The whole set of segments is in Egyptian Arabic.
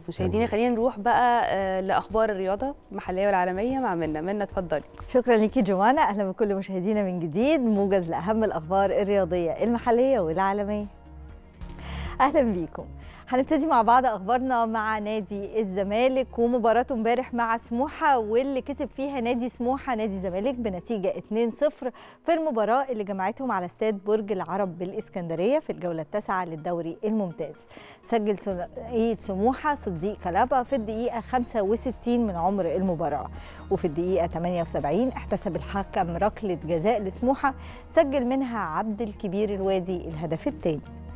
مشاهدينا خلينا نروح بقى آه، لاخبار الرياضه المحليه والعالميه مع منى منى اتفضلي شكرا ليكي جوانا اهلا بكل مشاهدينا من جديد موجز لاهم الاخبار الرياضيه المحليه والعالميه اهلا بيكم هنبتدي مع بعض اخبارنا مع نادي الزمالك ومباراته امبارح مع سموحه واللي كسب فيها نادي سموحه نادي الزمالك بنتيجه 2-0 في المباراه اللي جمعتهم على استاد برج العرب بالاسكندريه في الجوله التاسعه للدوري الممتاز سجل ثنائيه سموحه صديق كلابا في الدقيقه 65 من عمر المباراه وفي الدقيقه 78 احتسب الحكم ركله جزاء لسموحه سجل منها عبد الكبير الوادي الهدف الثاني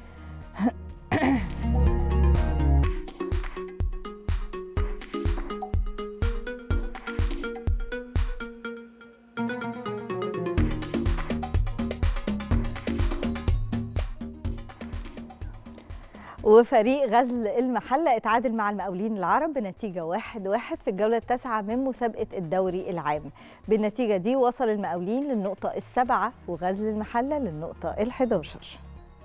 وفريق غزل المحلة اتعادل مع المقاولين العرب بنتيجة واحد واحد في الجولة التاسعة من مسابقة الدوري العام بالنتيجة دي وصل المقاولين للنقطة السابعة وغزل المحلة للنقطة الحداشر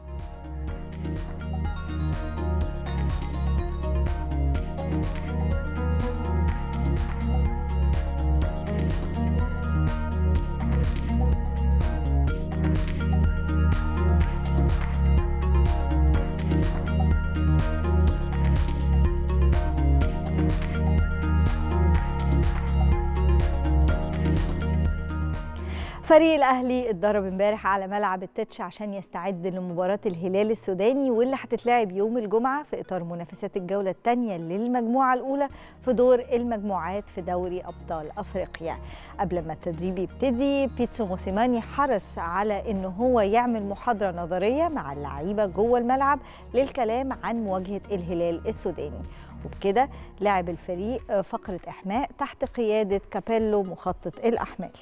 فريق الاهلي اتدرب امبارح على ملعب التتش عشان يستعد لمباراه الهلال السوداني واللي هتتلعب يوم الجمعه في اطار منافسات الجوله الثانيه للمجموعه الاولى في دور المجموعات في دوري ابطال افريقيا قبل ما التدريب يبتدي بيتسو موسيماني حرص على ان هو يعمل محاضره نظريه مع اللعيبه جوه الملعب للكلام عن مواجهه الهلال السوداني وبكده لعب الفريق فقره احماء تحت قياده كابيلو مخطط الاحمال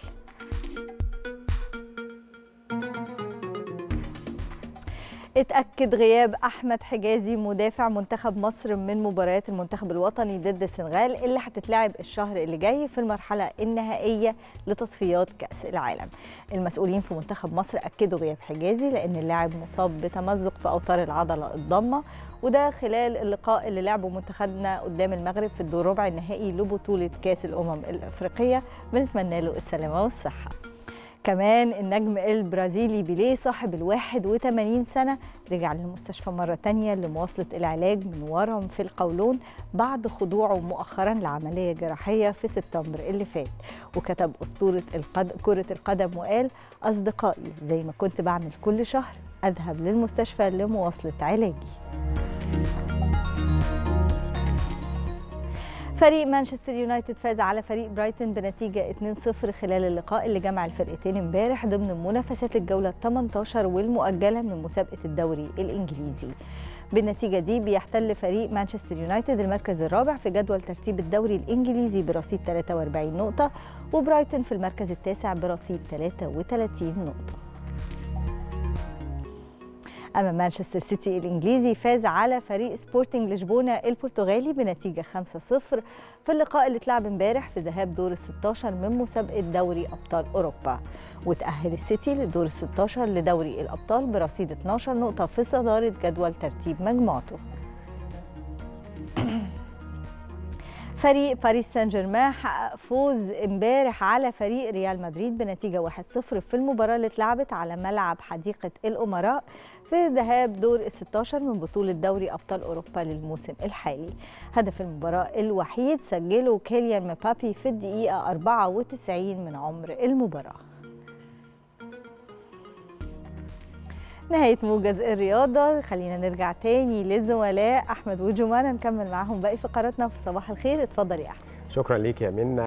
اتأكد غياب أحمد حجازي مدافع منتخب مصر من مباريات المنتخب الوطني ضد السنغال اللي هتتلعب الشهر اللي جاي في المرحلة النهائية لتصفيات كأس العالم. المسؤولين في منتخب مصر أكدوا غياب حجازي لأن اللاعب مصاب بتمزق في أوتار العضلة الضمة وده خلال اللقاء اللي لعبه منتخبنا قدام المغرب في الدور ربع النهائي لبطولة كأس الأمم الأفريقية بنتمنى له السلامة والصحة. كمان النجم البرازيلي بيليه صاحب ال 81 سنة رجع للمستشفى مرة تانية لمواصلة العلاج من ورم في القولون بعد خضوعه مؤخرا لعملية جراحية في سبتمبر اللي فات وكتب أسطورة القد... كرة القدم وقال أصدقائي زي ما كنت بعمل كل شهر أذهب للمستشفى لمواصلة علاجي فريق مانشستر يونايتد فاز على فريق برايتون بنتيجة 2-0 خلال اللقاء اللي جمع الفرقتين امبارح ضمن منافسات الجولة 18 والمؤجلة من مسابقة الدوري الإنجليزي. بالنتيجة دي بيحتل فريق مانشستر يونايتد المركز الرابع في جدول ترتيب الدوري الإنجليزي برصيد 43 نقطة وبرايتون في المركز التاسع برصيد 33 نقطة. أما مانشستر سيتي الإنجليزي فاز على فريق سبورتنج لشبونة البرتغالي بنتيجة 5-0 في اللقاء اللي اتلعب امبارح في ذهاب دور ال 16 من مسابقة دوري أبطال أوروبا وتأهل السيتي لدور ال 16 لدوري الأبطال برصيد 12 نقطة في صدارة جدول ترتيب مجموعته فريق باريس سان جيرمان حقق فوز امبارح على فريق ريال مدريد بنتيجة 1-0 في المباراة اللي اتلعبت على ملعب حديقة الأمراء في ذهاب دور ال 16 من بطولة دوري أبطال أوروبا للموسم الحالي. هدف المباراة الوحيد سجله كيليان مبابي في الدقيقة 94 من عمر المباراة. نهاية موجز الرياضة خلينا نرجع تاني للزملاء أحمد وجمانة نكمل معاهم باقي فقراتنا في صباح الخير اتفضل يا أحمد شكرا ليك يا منى